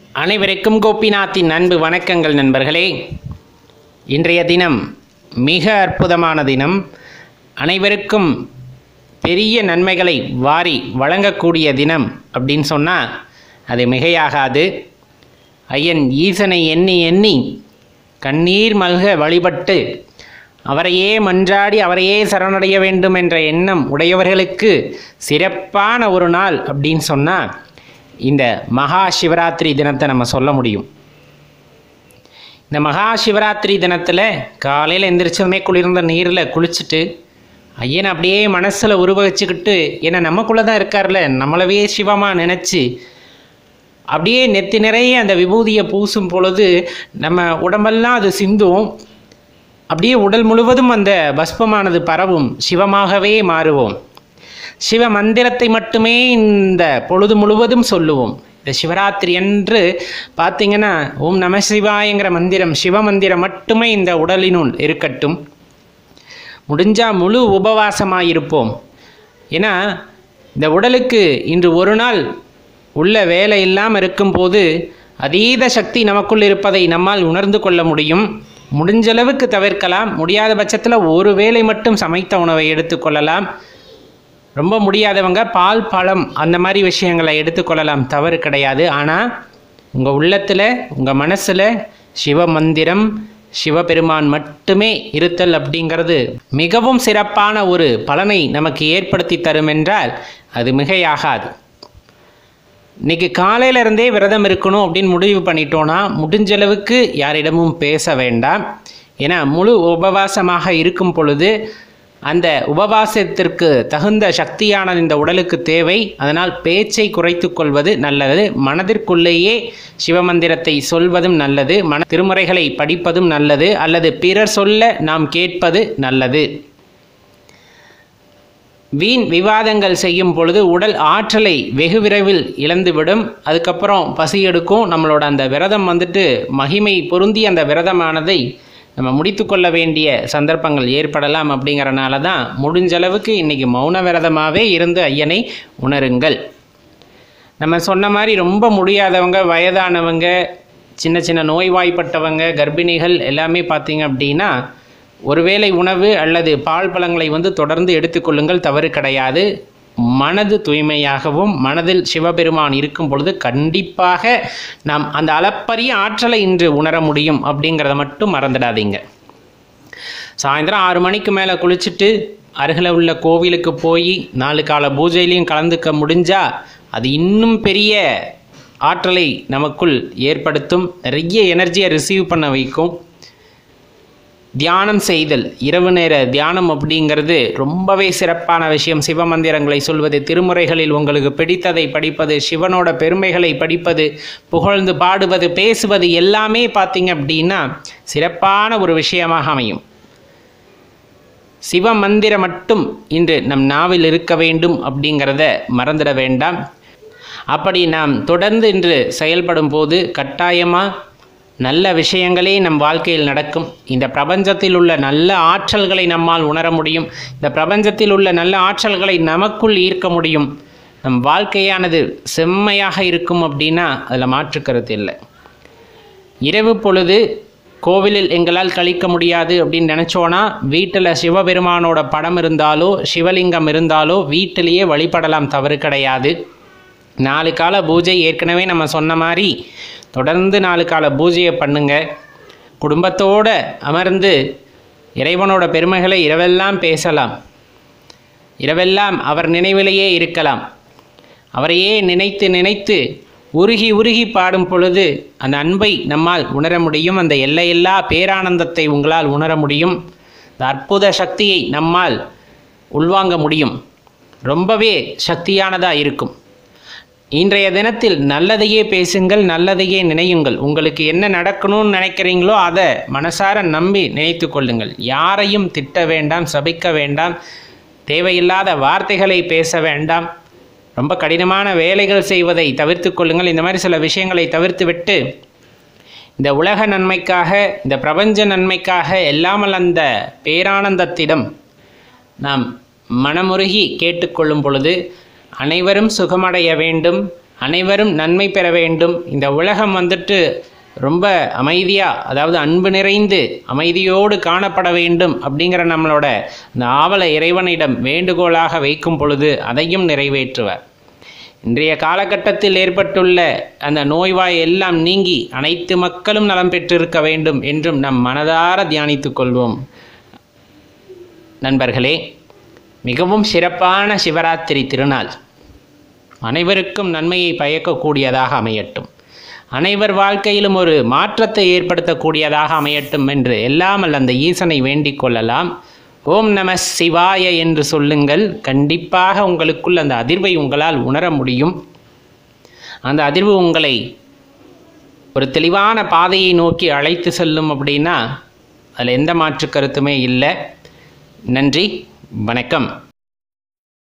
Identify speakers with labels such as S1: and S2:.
S1: அனைவருக்கும் கோபிநாத்தின் அன்பு வணக்கங்கள் நண்பர்களே இன்றைய தினம் மிக அற்புதமான தினம் அனைவருக்கும் பெரிய நன்மைகளை வாரி வழங்கக்கூடிய தினம் அப்படின்னு சொன்னால் அது மிகையாகாது ஐயன் ஈசனை எண்ணி எண்ணி கண்ணீர் மல்க வழிபட்டு அவரையே மன்றாடி அவரையே சரணடைய வேண்டும் என்ற எண்ணம் உடையவர்களுக்கு சிறப்பான ஒரு நாள் அப்படின்னு சொன்னால் இந்த மகா சிவராத்திரி தினத்தை நம்ம சொல்ல முடியும் இந்த மகா சிவராத்திரி தினத்தில் காலையில் எந்திரிச்சதுமே குளிர்ந்த நீரில் குளிச்சுட்டு ஐயனை அப்படியே மனசில் உருவகிச்சுக்கிட்டு ஏன்னா நமக்குள்ளே தான் இருக்கார்ல நம்மளவே சிவமாக நினச்சி அப்படியே நெத்தி நிறைய அந்த விபூதியை பூசும் பொழுது நம்ம உடம்பெல்லாம் அது சிந்தும் அப்படியே உடல் முழுவதும் அந்த பஸ்பமானது பரவும் சிவமாகவே மாறுவோம் சிவ மந்திரத்தை மட்டுமே இந்த பொழுது முழுவதும் சொல்லுவோம் இந்த சிவராத்திரி அன்று பார்த்தீங்கன்னா ஓம் நம சிவாயங்கிற மந்திரம் சிவ மந்திரம் மட்டுமே இந்த உடலினுள் இருக்கட்டும் முடிஞ்சால் முழு உபவாசமாக இருப்போம் ஏன்னா இந்த உடலுக்கு இன்று ஒரு நாள் உள்ள வேலை இல்லாமல் இருக்கும்போது அதீத சக்தி நமக்குள் இருப்பதை நம்மால் உணர்ந்து கொள்ள முடியும் முடிஞ்சளவுக்கு தவிர்க்கலாம் முடியாத பட்சத்தில் ஒரு வேளை மட்டும் சமைத்த உணவை எடுத்துக்கொள்ளலாம் ரொம்ப முடியாதவங்க பால் பழம் அந்த மாதிரி விஷயங்களை எடுத்துக்கொள்ளலாம் தவறு கிடையாது ஆனால் உங்கள் உள்ளத்தில் உங்கள் மனசில் சிவ மந்திரம் சிவபெருமான் மட்டுமே இருத்தல் அப்படிங்கிறது மிகவும் சிறப்பான ஒரு பலனை நமக்கு ஏற்படுத்தி தரும் என்றால் அது மிகையாகாது இன்னைக்கு காலையில இருந்தே விரதம் இருக்கணும் அப்படின்னு முடிவு பண்ணிட்டோன்னா முடிஞ்ச அளவுக்கு யாரிடமும் பேச வேண்டாம் ஏன்னா முழு உபவாசமாக இருக்கும் பொழுது அந்த உபவாசத்திற்கு தகுந்த சக்தியானது இந்த உடலுக்கு தேவை அதனால் பேச்சை குறைத்து கொள்வது நல்லது மனதிற்குள்ளேயே சிவமந்திரத்தை சொல்வதும் நல்லது மன திருமுறைகளை படிப்பதும் நல்லது அல்லது பிறர் சொல்ல நாம் கேட்பது நல்லது வீண் விவாதங்கள் செய்யும் பொழுது உடல் ஆற்றலை வெகு விரைவில் இழந்துவிடும் அதுக்கப்புறம் பசி எடுக்கும் நம்மளோட அந்த விரதம் வந்துட்டு மகிமை பொருந்தி அந்த விரதமானதை நம்ம முடித்து கொள்ள வேண்டிய சந்தர்ப்பங்கள் ஏற்படலாம் அப்படிங்கிறனால தான் முடிஞ்ச அளவுக்கு இன்றைக்கி மௌன விரதமாகவே இருந்து ஐயனை உணருங்கள் நம்ம சொன்ன மாதிரி ரொம்ப முடியாதவங்க வயதானவங்க சின்ன சின்ன நோய்வாய்ப்பட்டவங்க கர்ப்பிணிகள் எல்லாமே பார்த்தீங்க அப்படின்னா ஒருவேளை உணவு அல்லது பால் பழங்களை வந்து தொடர்ந்து எடுத்துக்கொள்ளுங்கள் தவறு கிடையாது மனது தூய்மையாகவும் மனதில் சிவபெருமான் இருக்கும் பொழுது கண்டிப்பாக நாம் அந்த அளப்பரிய ஆற்றலை இன்று உணர முடியும் அப்படிங்கிறத மட்டும் மறந்துடாதீங்க சாயந்தரம் ஆறு மணிக்கு மேலே குளிச்சுட்டு அருகில் உள்ள கோவிலுக்கு போய் நாலு கால பூஜையிலையும் கலந்துக்க முடிஞ்சா அது இன்னும் பெரிய ஆற்றலை நமக்குள் ஏற்படுத்தும் நிறைய எனர்ஜியை ரிசீவ் பண்ண வைக்கும் தியானம் செய்தல் இரவு நேர தியானம் அப்படிங்கிறது ரொம்பவே சிறப்பான விஷயம் சிவமந்திரங்களை சொல்வது திருமுறைகளில் உங்களுக்கு பிடித்ததை படிப்பது சிவனோட பெருமைகளை படிப்பது புகழ்ந்து பாடுவது பேசுவது எல்லாமே பார்த்தீங்க அப்படின்னா சிறப்பான ஒரு விஷயமாக அமையும் சிவ மந்திரம் மட்டும் இன்று நம் நாவில் இருக்க வேண்டும் அப்படிங்கிறத மறந்துட வேண்டாம் அப்படி நாம் தொடர்ந்து இன்று செயல்படும் போது கட்டாயமாக நல்ல விஷயங்களே நம் வாழ்க்கையில் நடக்கும் இந்த பிரபஞ்சத்தில் உள்ள நல்ல ஆற்றல்களை நம்மால் உணர முடியும் இந்த பிரபஞ்சத்தில் உள்ள நல்ல ஆற்றல்களை நமக்குள் ஈர்க்க முடியும் நம் வாழ்க்கையானது செம்மையாக இருக்கும் அப்படின்னா அதில் மாற்றுக்கருத்து இல்லை இரவு பொழுது கோவிலில் எங்களால் கழிக்க முடியாது அப்படின்னு நினச்சோன்னா வீட்டில் சிவபெருமானோட படம் இருந்தாலோ சிவலிங்கம் இருந்தாலோ வீட்டிலேயே வழிபடலாம் தவறு கிடையாது நாலு கால பூஜை ஏற்கனவே நம்ம சொன்ன மாதிரி தொடர்ந்து நாலு கால பூஜையை பண்ணுங்க குடும்பத்தோடு அமர்ந்து இறைவனோட பெருமைகளை இரவெல்லாம் பேசலாம் இரவெல்லாம் அவர் நினைவிலேயே இருக்கலாம் அவரையே நினைத்து நினைத்து உருகி உருகி பாடும் பொழுது அந்த அன்பை நம்மால் உணர முடியும் அந்த எல்லையில்லா பேரானந்தத்தை உங்களால் உணர முடியும் இந்த அற்புத சக்தியை நம்மால் உள்வாங்க முடியும் ரொம்பவே சக்தியானதாக இருக்கும் இன்றைய தினத்தில் நல்லதையே பேசுங்கள் நல்லதையே நினையுங்கள் உங்களுக்கு என்ன நடக்கணும்னு நினைக்கிறீங்களோ அதை மனசார நம்பி நினைத்து கொள்ளுங்கள் யாரையும் திட்ட வேண்டாம் சபிக்க வேண்டாம் தேவையில்லாத வார்த்தைகளை பேச வேண்டாம் ரொம்ப கடினமான வேலைகள் செய்வதை தவிர்த்து கொள்ளுங்கள் இந்த மாதிரி சில விஷயங்களை தவிர்த்து விட்டு இந்த உலக நன்மைக்காக இந்த பிரபஞ்ச நன்மைக்காக எல்லாமல் அந்த பேரானந்தத்திடம் நாம் மனமுருகி கேட்டுக்கொள்ளும் பொழுது அனைவரும் சுகமடைய வேண்டும் அனைவரும் நன்மை பெற வேண்டும் இந்த உலகம் வந்துட்டு ரொம்ப அமைதியாக அதாவது அன்பு நிறைந்து அமைதியோடு காணப்பட வேண்டும் அப்படிங்கிற நம்மளோட இந்த ஆவலை இறைவனிடம் வேண்டுகோளாக வைக்கும் பொழுது அதையும் நிறைவேற்றுவார் இன்றைய காலகட்டத்தில் ஏற்பட்டுள்ள அந்த நோய்வாய் எல்லாம் நீங்கி அனைத்து மக்களும் நலம் பெற்றிருக்க வேண்டும் என்றும் நம் மனதார தியானித்துக் கொள்வோம் நண்பர்களே மிகவும் சிறப்பான சிவராத்திரி திருநாள் அனைவருக்கும் நன்மையை பயக்கக்கூடியதாக அமையட்டும் அனைவர் வாழ்க்கையிலும் ஒரு மாற்றத்தை ஏற்படுத்தக்கூடியதாக அமையட்டும் என்று எல்லாமல் அந்த ஈசனை வேண்டிக் கொள்ளலாம் ஓம் நம சிவாய என்று சொல்லுங்கள் கண்டிப்பாக உங்களுக்குள் அந்த அதிர்வை உங்களால் உணர முடியும் அந்த அதிர்வு உங்களை ஒரு தெளிவான பாதையை நோக்கி அழைத்து செல்லும் அப்படின்னா அதில் எந்த மாற்று கருத்துமே இல்லை நன்றி வணக்கம்